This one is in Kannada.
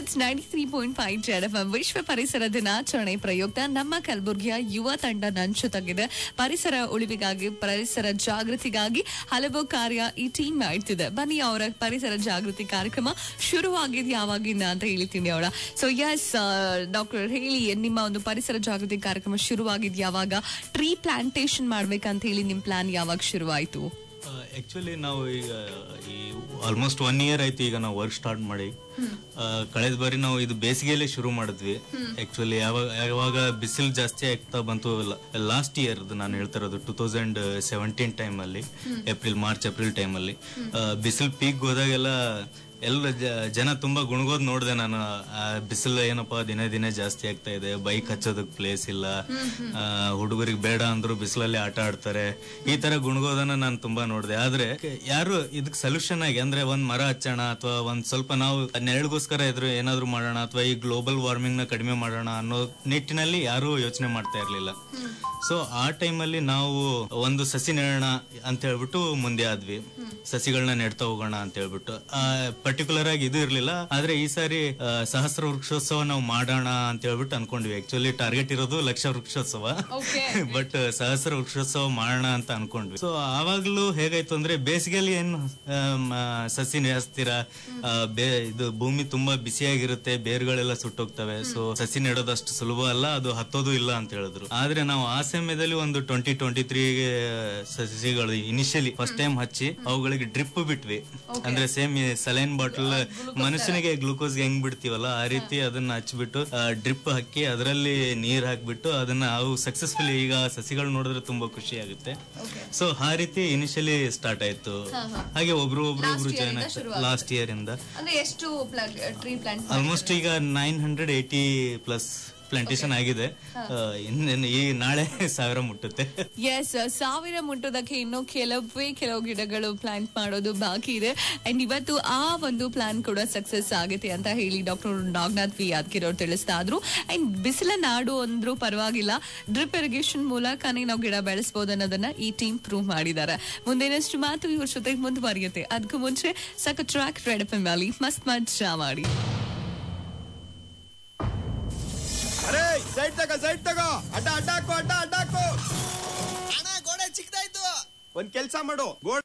it's ninety three point five Z F ವಿಶ್ವ ಪರಿಸರ ದಿನಾಚರಣೆ ಪ್ರಯುಕ್ತ ನಮ್ಮ ಕಲಬುರಗಿಯ ಯುವ ತಂಡ ನಂಚು ತಗ್ಗಿದೆ ಪರಿಸರ ಉಳಿವಿಗಾಗಿ ಪರಿಸರ ಜಾಗೃತಿಗಾಗಿ ಹಲವು ಕಾರ್ಯ ಈ ಟೀಮ್ ಮಾಡ್ತಿದೆ ಬನ್ನಿ ಅವರ ಪರಿಸರ ಜಾಗೃತಿ ಕಾರ್ಯಕ್ರಮ ಶುರುವಾಗಿದ್ದು ಯಾವಾಗಿಂದ ಅಂತ ಹೇಳ್ತೀನಿ ಅವಳ ಸೊ ಎಸ್ ಡಾಕ್ಟರ್ ಹೇಳಿ ನಿಮ್ಮ ಒಂದು ಪರಿಸರ ಜಾಗೃತಿ ಕಾರ್ಯಕ್ರಮ ಶುರುವಾಗಿದ್ದು ಯಾವಾಗ ಟ್ರೀ ಪ್ಲಾಂಟೇಶನ್ ಮಾಡ್ಬೇಕಂತ ಹೇಳಿ ನಿಮ್ ಪ್ಲಾನ್ ಯಾವಾಗ ಶುರುವಾಯ್ತು ಆಕ್ಚುಲಿ ನಾವು ಈಗ ಈ ಆಲ್ಮೋಸ್ಟ್ ಒನ್ ಇಯರ್ ಆಯ್ತು ಈಗ ನಾವು ವರ್ಕ್ ಸ್ಟಾರ್ಟ್ ಮಾಡಿ ಆ, ಕಳೆದ ಬಾರಿ ನಾವು ಇದು ಬೇಸಿಗೆಯಲ್ಲೇ ಶುರು ಮಾಡಿದ್ವಿ ಆಕ್ಚುಲಿ ಯಾವಾಗ ಯಾವಾಗ ಬಿಸಿಲು ಜಾಸ್ತಿ ಆಗ್ತಾ ಬಂತು ಲಾಸ್ಟ್ ಇಯರ್ ನಾನು ಹೇಳ್ತಾ ಇರೋದು ಟೂ ತೌಸಂಡ್ ಸೆವೆಂಟೀನ್ ಟೈಮ್ ಅಲ್ಲಿ ಏಪ್ರಿಲ್ ಮಾರ್ಚ್ ಏಪ್ರಿಲ್ ಟೈಮ್ ಅಲ್ಲಿ ಬಿಸಿಲು ಪೀಕ್ ಹೋದಾಗೆಲ್ಲ ಎಲ್ಲ ಜ- ಜನ ತುಂಬಾ ಗುಣಗೋದ್ ನೋಡ್ದೆ ನಾನು ಆ, ಬಿಸಿಲು ಏನಪ್ಪಾ ದಿನೇ ದಿನೇ ಜಾಸ್ತಿ ಆಗ್ತಾ ಇದೆ ಬೈಕ್ ಹಚ್ಚೋದಕ್ ಪ್ಲೇಸ್ ಇಲ್ಲ ಹುಡುಗರಿಗೆ ಬೇಡ ಅಂದ್ರು ಬಿಸಿಲಲ್ಲಿ ಆಟ ಆಡ್ತಾರೆ ಈ ತರ ಗುಣಗೋದನ್ನ ನಾನು ತುಂಬಾ ನೋಡ್ದೆ ಆದ್ರೆ ಯಾರು ಇದಕ್ ಸೊಲ್ಯೂಷನ್ ಆಗಿ ಅಂದ್ರೆ ಒಂದ್ ಮರ ಹಚ್ಚೋಣ ಅಥವಾ ಒಂದ್ ಸ್ವಲ್ಪ ನಾವು ನೆರಳಿಗೋಸ್ಕರ ಇದ್ರು ಏನಾದ್ರು ಮಾಡೋಣ ಅಥವಾ ಈ ಗ್ಲೋಬಲ್ ವಾರ್ಮಿಂಗ್ ನ ಕಡಿಮೆ ಮಾಡೋಣ ಅನ್ನೋ ನಿಟ್ಟಿನಲ್ಲಿ ಯಾರು ಯೋಚನೆ ಮಾಡ್ತಾ ಇರ್ಲಿಲ್ಲ ಸೊ ಆ ಟೈಮಲ್ಲಿ ನಾವು ಒಂದು ಸಸಿ ನೆಡೋಣ ಅಂತ ಹೇಳ್ಬಿಟ್ಟು ಮುಂದೆ ಆದ್ವಿ ಸಸಿಗಳನ್ನ ನೆಡ್ತಾ ಹೋಗೋಣ ಅಂತ ಹೇಳ್ಬಿಟ್ಟು ಪರ್ಟಿಕ್ಯುಲರ್ ಆಗಿ ಇದು ಇರ್ಲಿಲ್ಲ ಆದ್ರೆ ಈ ಸಾರಿ ಆ, ಸಹಸ್ರ ವೃಕ್ಷೋತ್ಸವ ನಾವು ಮಾಡೋಣ ಅಂತ ಹೇಳ್ಬಿಟ್ಟು ಅನ್ಕೊಂಡ್ವಿ ಆಕ್ಚುಲಿ ಟಾರ್ಗೆಟ್ ಇರೋದು ಲಕ್ಷ ವೃಕ್ಷೋತ್ಸವ ಬಟ್ ಸಹಸ್ರ ವೃಕ್ಷೋತ್ಸವ ಮಾಡೋಣ ಅಂತ ಅನ್ಕೊಂಡ್ವಿ ಸೊ ಆವಾಗ್ಲೂ ಹೇಗಾಯ್ತು ಅಂದ್ರೆ ಬೇಸಿಗೆಯಲ್ಲಿ ಏನು ಆಮ್, ಆ, ಸಸಿ ನೆಸ್ತೀರಾ ಆ, ಬೇ ಇದು ಭೂಮಿ ತುಂಬಾ ಬಿಸಿಯಾಗಿರುತ್ತೆ ಬೇರ್ಗಳೆಲ್ಲ ಸುಟ್ಟೋಗ್ತವೆ ಸೊ ಸಸಿ ನೆಡೋದು ಅಷ್ಟು ಸುಲಭ ಅಲ್ಲ ಅದು ಹತ್ತೋದು ಇಲ್ಲ ಅಂತ ಹೇಳಿದ್ರು ಆದ್ರೆ ನಾವು ಆ ಸಮಯದಲ್ಲಿ ಒಂದು ಟ್ವೆಂಟಿ ಟ್ವೆಂಟಿ ತ್ರೀ ಸಸಿಗಳು ಇನಿಷಿಯಲಿ ಫಸ್ಟ್ ಟೈಮ್ ಹಚ್ಚಿ ಅವುಗಳಿಗೆ ಡ್ರಿಪ್ ಬಿಟ್ವಿ ಅಂದ್ರೆ ಸೇಮ್ ಸಲೈನ್ ಬಾಟಲ್ ಮನುಷ್ಯನಿಗೆ ಗ್ಲೂಕೋಸ್ ಹೆಂಗ್ ಬಿಡ್ತೀವಲ್ಲ ಆ ರೀತಿ ಅದನ್ನ ಹಚ್ಬಿಟ್ಟು ಡ್ರಿಪ್ ಹಾಕಿ ಅದರಲ್ಲಿ ನೀರ್ ಹಾಕ್ಬಿಟ್ಟು ಅದನ್ನ ಅವು ಸಕ್ಸಸ್ಫುಲಿ ಈಗ ಸಸಿಗಳು ನೋಡಿದ್ರೆ ತುಂಬಾ ಖುಷಿ ಆಗುತ್ತೆ ಸೊ ಆ ರೀತಿ ಇನಿಷಿಯಲಿ ಸ್ಟಾರ್ಟ್ ಆಯ್ತು ಹಾಗೆ ಒಬ್ರು ಒಬ್ರು ಒಬ್ರು ಜಾಯ್ನ್ ಆಗ್ತಾರೆ ಲಾಸ್ಟ್ ಇಯರ್ ಇಂದ ಅಂದ್ರೆ ಎಷ್ಟು ಟ್ರೀ ಪ್ಲಾಂಟ್ ಆಲ್ಮೋಸ್ಟ್ ಈಗ nine hundred eighty plus plantation ಆಗಿದೆ ಆ, ಇನ್ನು ಈ ನಾಳೆ ಸಾವಿರ ಮುಟ್ಟುತ್ತೆ ಎಸ್ ಸಾವಿರ ಮುಟ್ಟೋದಕ್ಕೆ ಇನ್ನು ಕೆಲವೇ ಕೆಲವು ಗಿಡಗಳು ಪ್ಲಾಂಟ್ ಮಾಡೋದು ಬಾಕಿ ಇದೆ ಅಂಡ್ ಇವತ್ತು ಆ ಒಂದು ಪ್ಲಾನ್ ಕೂಡ ಸಕ್ಸಸ್ ಆಗುತ್ತೆ ಅಂತ ಹೇಳಿ ಡಾಕ್ಟರ್ ನಾಗನಾಥ್ ವಿ ಯಾದಗಿರಿ ಅವ್ರು ತಿಳಿಸ್ತಾ ಇದ್ರು ಅಂಡ್ ಬಿಸಿಲ ನಾಡು ಅಂದ್ರೂ ಪರವಾಗಿಲ್ಲ ಡ್ರಿಪ್ ಇರಿಗೇಷನ್ ಮೂಲಕನೇ ನಾವು ಗಿಡ ಬೆಳೆಸಬಹುದು ಅನ್ನೋದನ್ನ ಈ ಟೀಮ್ ಪ್ರೂವ್ ಮಾಡಿದ್ದಾರೆ ಮುಂದಿನಷ್ಟು ಮಾತು ಇವ್ರ ಜೊತೆಗೆ ಮುಂದುವರಿಯುತ್ತೆ ಅದಕ್ಕೂ ಮುಂಚೆ ಸಕ ಟ್ರ್ಯಾಕ್ ರೆಡ್ ಎಫ್ ಅಲ್ಲಿ ಮಸ್ತ್ ಮಜಾ ಮಾಡಿ ಅರೆ ಸೈಡ್ ತಗೋ ಸೈಡ್ ತಗೋ ಅಡ್ಡ ಅಡ್ಡ ಹಾಕು ಅಡ್ಡ ಅಡ್ಡ ಹಾಕು ಅಣ್ಣ ಗೋಡೆ ಚಿಕ್ಕದಾಯ್ತು ಒಂದ್ ಕೆಲ್ಸ ಮಾಡು ಗೋಡೆ